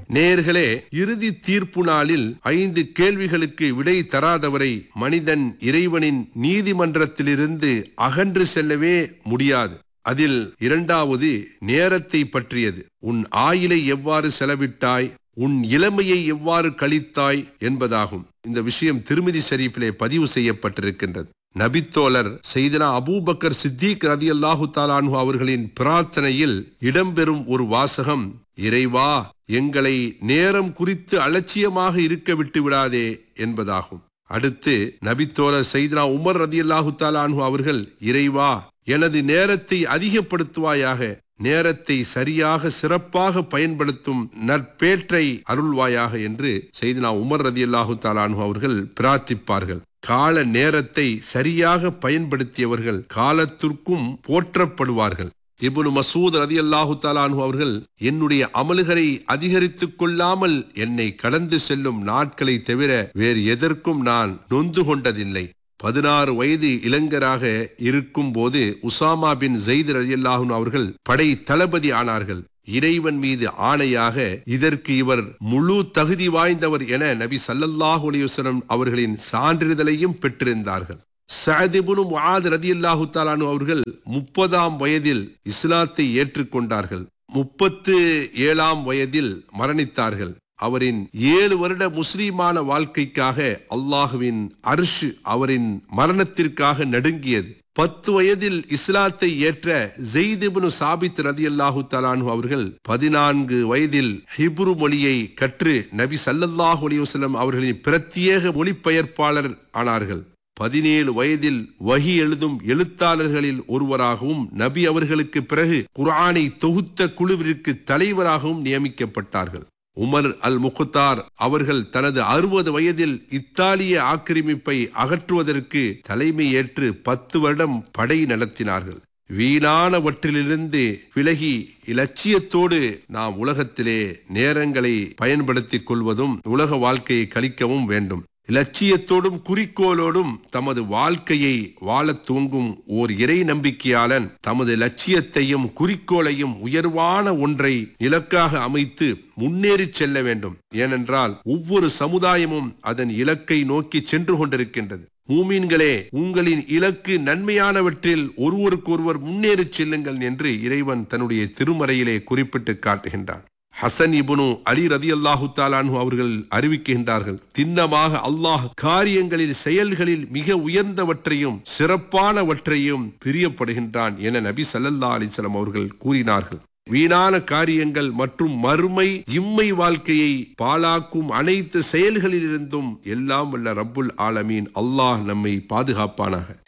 நேர்களே இறுதி தீர்ப்பு நாளில் ஐந்து கேள்விகளுக்கு விடை தராதவரை மனிதன் இறைவனின் நீதிமன்றத்திலிருந்து அகன்று செல்லவே முடியாது அதில் இரண்டாவது நேரத்தை பற்றியது உன் ஆயிலை எவ்வாறு செலவிட்டாய் உன் இளமையை எவ்வாறு கழித்தாய் என்பதாகும் இந்த விஷயம் திருமதி ஷரீஃபிலே பதிவு செய்யப்பட்டிருக்கின்றது நபித்தோழர் செய்தனா அபூபக்கர் சித்திக் ரதி அல்லாஹு தாலானு அவர்களின் பிரார்த்தனையில் இடம்பெறும் ஒரு வாசகம் இறைவா எங்களை நேரம் குறித்து அலட்சியமாக இருக்க விட்டு விடாதே என்பதாகும் அடுத்து நபித்தோழர் செய்தனா உமர் ரதி அல்லாஹு தாலானு அவர்கள் இறைவா எனது நேரத்தை அதிகப்படுத்துவாயாக நேரத்தை சரியாக சிறப்பாக பயன்படுத்தும் நற்பேற்றை அருள்வாயாக என்று செய்தினா உமர் ரதி அல்லாஹு தாலானு அவர்கள் பிரார்த்திப்பார்கள் கால நேரத்தை சரியாக பயன்படுத்தியவர்கள் காலத்திற்கும் போற்றப்படுவார்கள் இப்னு மசூத் ரதி அல்லாஹு தாலானு அவர்கள் என்னுடைய அமல்களை அதிகரித்துக் கொள்ளாமல் என்னை கடந்து செல்லும் நாட்களை தவிர வேறு எதற்கும் நான் நொந்து கொண்டதில்லை பதினாறு வயது இளைஞராக இருக்கும் போது உசாமா பின் ஜெயித் ரலியல்லாஹு அவர்கள் படை தளபதி ஆனார்கள் இறைவன் மீது ஆணையாக இதற்கு இவர் முழு தகுதி வாய்ந்தவர் என நபி சல்லல்லாஹு அலையுசலம் அவர்களின் சான்றிதழையும் பெற்றிருந்தார்கள் சஅதிபுனு முஆத் ரதியல்லாஹு தாலானு அவர்கள் முப்பதாம் வயதில் இஸ்லாத்தை ஏற்றுக்கொண்டார்கள் முப்பத்து ஏழாம் வயதில் மரணித்தார்கள் அவரின் ஏழு வருட முஸ்லீமான வாழ்க்கைக்காக அல்லாஹுவின் அர்ஷ் அவரின் மரணத்திற்காக நடுங்கியது பத்து வயதில் இஸ்லாத்தை ஏற்ற ஜெய்திபுனு சாபித் ரதி அல்லாஹு தலானு அவர்கள் பதினான்கு வயதில் ஹிப்ரு மொழியை கற்று நபி சல்லல்லாஹு அலையுசல்லம் அவர்களின் பிரத்யேக மொழிபெயர்ப்பாளர் ஆனார்கள் பதினேழு வயதில் வகி எழுதும் எழுத்தாளர்களில் ஒருவராகவும் நபி அவர்களுக்கு பிறகு குர்ஆனை தொகுத்த குழுவிற்கு தலைவராகவும் நியமிக்கப்பட்டார்கள் உமர் அல் முகுத்தார் அவர்கள் தனது அறுபது வயதில் இத்தாலிய ஆக்கிரமிப்பை அகற்றுவதற்கு தலைமை ஏற்று பத்து வருடம் படை நடத்தினார்கள் வீணானவற்றிலிருந்து விலகி இலட்சியத்தோடு நாம் உலகத்திலே நேரங்களை பயன்படுத்திக் கொள்வதும் உலக வாழ்க்கையை கழிக்கவும் வேண்டும் இலட்சியத்தோடும் குறிக்கோளோடும் தமது வாழ்க்கையை வாழத் துவங்கும் ஓர் இறை நம்பிக்கையாளன் தமது லட்சியத்தையும் குறிக்கோளையும் உயர்வான ஒன்றை இலக்காக அமைத்து முன்னேறி செல்ல வேண்டும் ஏனென்றால் ஒவ்வொரு சமுதாயமும் அதன் இலக்கை நோக்கி சென்று கொண்டிருக்கின்றது மூமீன்களே உங்களின் இலக்கு நன்மையானவற்றில் ஒருவருக்கொருவர் முன்னேறி செல்லுங்கள் என்று இறைவன் தன்னுடைய திருமறையிலே குறிப்பிட்டு காட்டுகின்றான் ஹசன் இபுனு அலி ரதி அல்லாஹு தாலானு அவர்கள் அறிவிக்கின்றார்கள் திண்ணமாக அல்லாஹ் காரியங்களில் செயல்களில் மிக உயர்ந்தவற்றையும் சிறப்பானவற்றையும் பிரியப்படுகின்றான் என நபி சல்லல்லா அலிசலம் அவர்கள் கூறினார்கள் வீணான காரியங்கள் மற்றும் மறுமை இம்மை வாழ்க்கையை பாழாக்கும் அனைத்து செயல்களிலிருந்தும் எல்லாம் வல்ல ரப்புல் ஆலமீன் அல்லாஹ் நம்மை பாதுகாப்பானாக